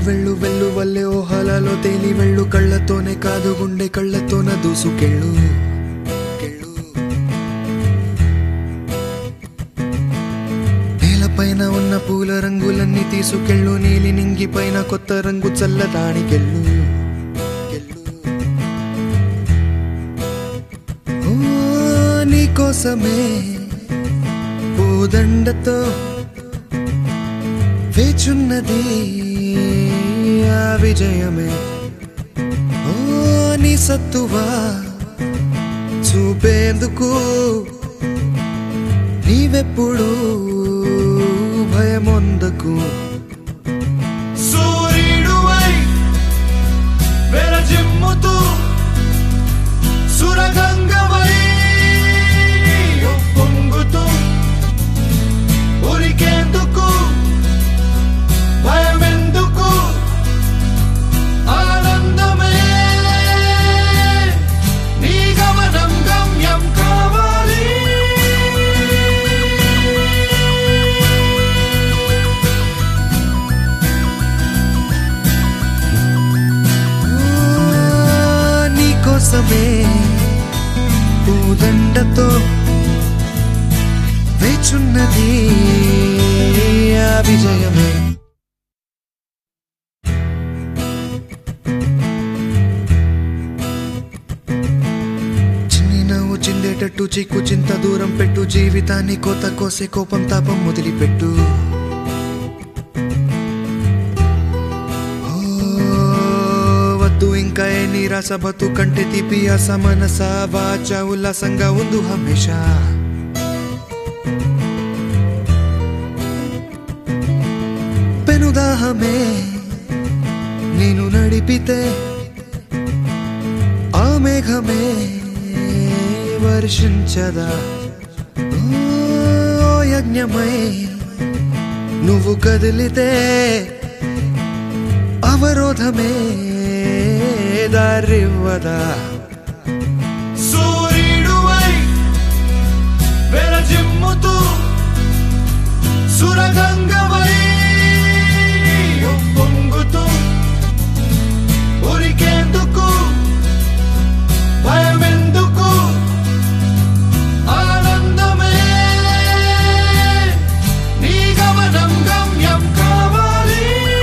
వెళ్ళు వెళ్ళు వల్లే ఓహలలో తేలి వెళ్ళు కళ్ళతోనే కాదు గుండె కళ్ళతోన దూసుకెళ్ళు కెళ్ళు. నేలపైన ఉన్న పూల రంగులన్నీ తీసుకెళ్ళు నీలి నింగి పైన కొత్త రంగు చల్లదానికెళ్ళు కెళ్ళు. ఓ నీకోసమే పూదండతో వేచున్నది ఆ విజయమే ఓ నీ సత్తువా చూపేందుకు నీవెప్పుడు భయమొందకు సూర్యుడువై వెరజిమ్ముతూ సురగంగవై పొంగుతూ ఉరికేందుకు భయమెందుకు ఆనందమే నీ గమనం గమ్యం కావాలి ఆ, నీకోసమే పూదండతో వేచున్నది ఆ విజయమే చిన్ని నవ్వు చిందేటట్టు చిక్కు చింత దూరం పెట్టు జీవితాన్ని కోత కోసే కోపం తాపం వదిలిపెట్టు ఓ, వద్దు ఇంకా ఏ నిరాశ బతు కంటే తీపి ఆశ మనస వాచ ఉల్లాసంగా ఉందు హమేషా పెనుదాహమే నేను నడిపితే ఆ మేఘమే వర్షించదా ఓ యజ్ఞమై నువ్వు కదిలితే అవరోధమే దారివ్వదా సూర్యుడువై వెరజిమ్ముతూ సురగంగవై పొంగుతూ ఉరికేందుకు భయమెందుకు ఆనందమే నీ గమనం గమ్యం కావాలి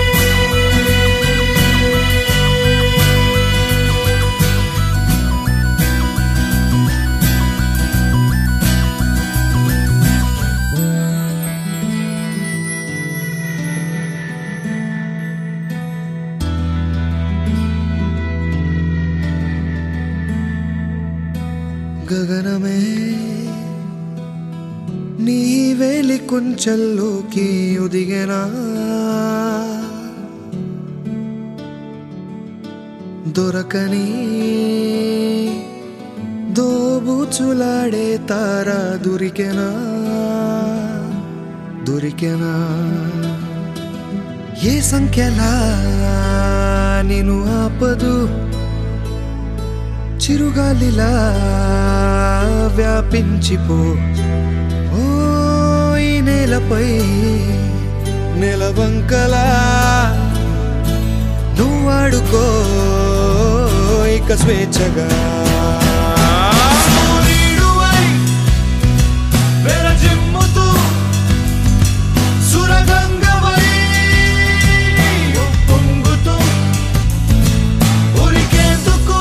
గగనమే నీ వేలి కుంచల్లోకి ఒదిగనా దొరకని దోబుచులాడే తారా దొరికెనా దొరికెనా ఏ సంఖ్యలా నేను ఆపదు చిరుగాలిలా వ్యాపించిపో ఓ ఈ నేలపై నెలవంకలా నువ్వాడుకో ఇక స్వేచ్ఛగా సూర్యుడువై వెరజిమ్ముతూ సురగంగవై పొంగుతూ ఉరికేందుకు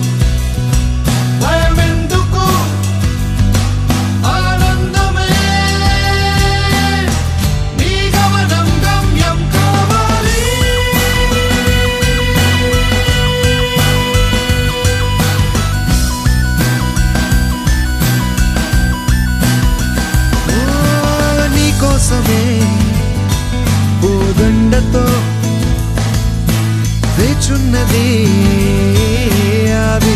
భయమెందుకు ఆనందమే నీ గమనం గమ్యం కావాలి ఓ నీకోసమే పూదండతో వేచున్నది ఆ